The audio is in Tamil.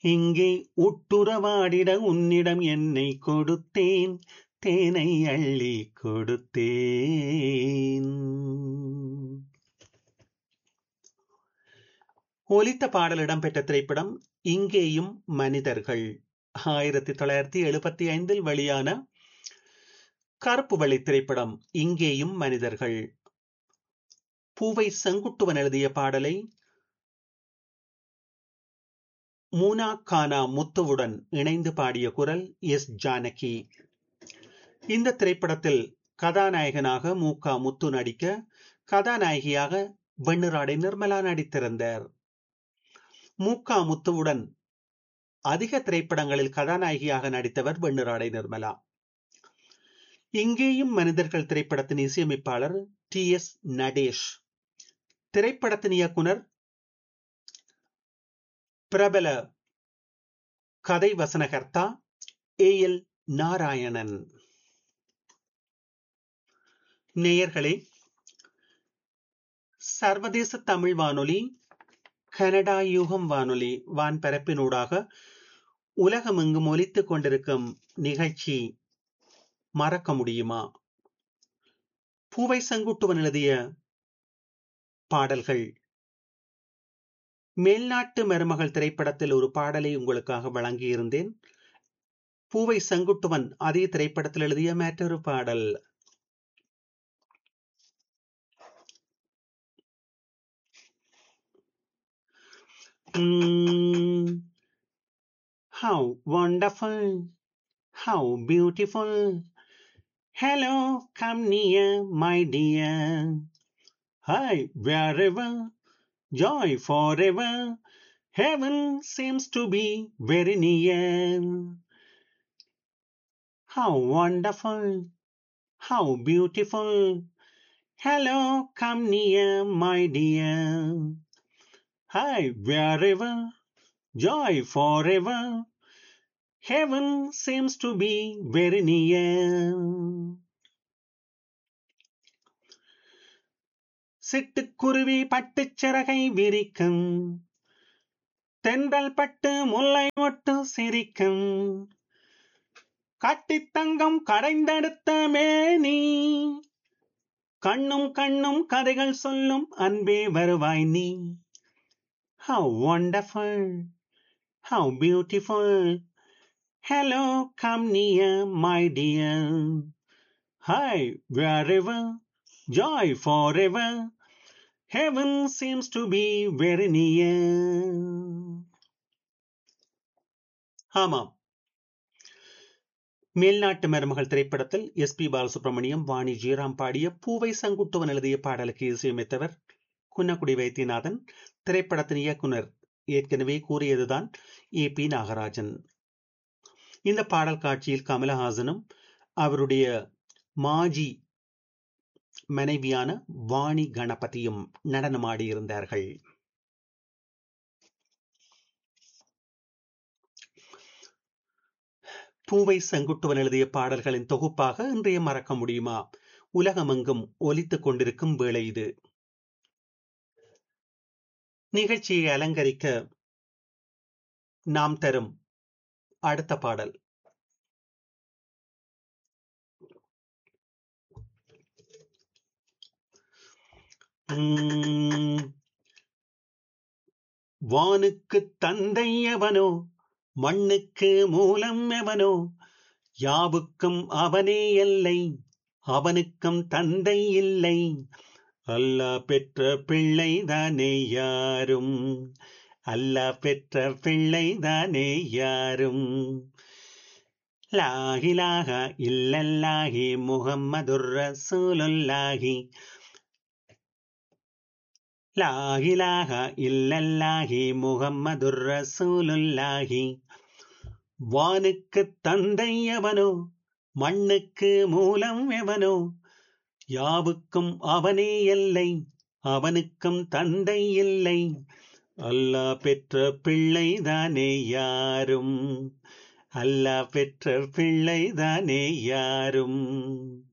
இங்கே உட்டுறவாடிட உன்னிடம் என்னை கொடுத்தேன் தேனை அள்ளி கொடுத்தேன் ஒலித்த பாடல் இடம்பெற்ற திரைப்படம் இங்கேயும் மனிதர்கள் ஆயிரத்தி தொள்ளாயிரத்தி எழுபத்தி ஐந்தில் வெளியான கருப்பு வெள்ளை திரைப்படம் இங்கேயும் மனிதர்கள் பூவை செங்குட்டுவன் எழுதிய பாடலை மூனா கானா முத்துவுடன் இணைந்து பாடிய குரல் எஸ் ஜானகி இந்த திரைப்படத்தில் கதாநாயகனாக மூகா முத்து நடிக்க கதாநாயகியாக வெண்ணிராடை நிர்மலா நடித்திருந்தார் மூகா முத்துவுடன் அதிக திரைப்படங்களில் கதாநாயகியாக நடித்தவர் வெண்ணிராடை நிர்மலா இங்கேயும் மனிதர்கள் திரைப்படத்தின் இசையமைப்பாளர் டி எஸ் நடேஷ் திரைப்படத்தின் இயக்குனர் பிரபல கதை வசனகர்த்தா ஏ எல் நாராயணன் நேயர்களே சர்வதேச தமிழ் வானொலி கனடா யூகம் வானொலி வான்பரப்பினூடாக உலகமெங்கும் ஒலித்துக் கொண்டிருக்கும் நிகழ்ச்சி மறக்க முடியுமா பூவை செங்குட்டுவன் எழுதிய பாடல்கள் மேல்நாட்டு மருமகள் திரைப்படத்தில் ஒரு பாடலை உங்களுக்காக வழங்கியிருந்தேன் பூவை செங்குட்டுவன் அதே திரைப்படத்தில் எழுதிய மற்றொரு பாடல் Mm, how wonderful, how beautiful. Hello, come near, my dear. Hi, wherever, joy forever. Heaven seems to be very near. How wonderful, how beautiful. Hello, come near, my dear. Hi, wherever, joy forever. Heaven seems to be very near. சிட்டுக்குருவி பட்டுச் சிறகை விரிக்கும் தென்றல் பட்டு முல்லை மொட்டு சிரிக்கும் கட்டித் தங்கம் கடைந்தெடுத்த மேனி கண்ணும் கண்ணும் கதைகள் சொல்லும் அன்பே வருவாய் நீ How wonderful, how beautiful. Hello, come near, my dear. Hi, wherever, joy forever. Heaven seems to be very near. ஆமாம் மேல்நாட்டு மருமகள் திரைப்படத்தில் எஸ் பி பாலசுப்ரமணியம் வாணி ஜெயராம் பாடிய பூவை சங்குட்டுவன் எழுதிய பாடலுக்கு இசையமைத்தவர் குன்னக்குடி வைத்தியநாதன் திரைப்படத்தின் இயக்குனர் ஏற்கனவே கூறியதுதான் ஏ பி நாகராஜன் இந்த பாடல் காட்சியில் கமலஹாசனும் அவருடைய மாஜி மனைவியான வாணி கணபதியும் நடனமாடியிருந்தார்கள் பூவை செங்குட்டுவன் எழுதிய பாடல்களின் தொகுப்பாக இன்றைய மறக்க முடியுமா உலகமெங்கும் ஒலித்துக் கொண்டிருக்கும் வேளை இது நிகழ்ச்சியை அலங்கரிக்க நாம் தரும் அடுத்த பாடல் வானுக்கு தந்தை எவனோ மண்ணுக்கு மூலம் எவனோ யாவுக்கும் அவனே எல்லை அவனுக்கும் தந்தை இல்லை அல்லா பெற்ற பிள்ளை தானே யாரும் அல்லா பெற்ற பிள்ளை தானே யாரும் லாகிலாக இல்லல்லாஹி முகம்மதுர் ரசூலுல்லாஹி லாகிலாக இல்லல்லாஹி முகம்மதுர் ரசூலுல்லாஹி வானுக்கு தந்தை எவனோ மண்ணுக்கு மூலம் எவனோ யாவுக்கும் அவனே எல்லை அவனுக்கும் தந்தை இல்லை அல்லா பெற்ற பிள்ளை தானே யாரும் அல்லா பெற்ற பிள்ளை தானே யாரும்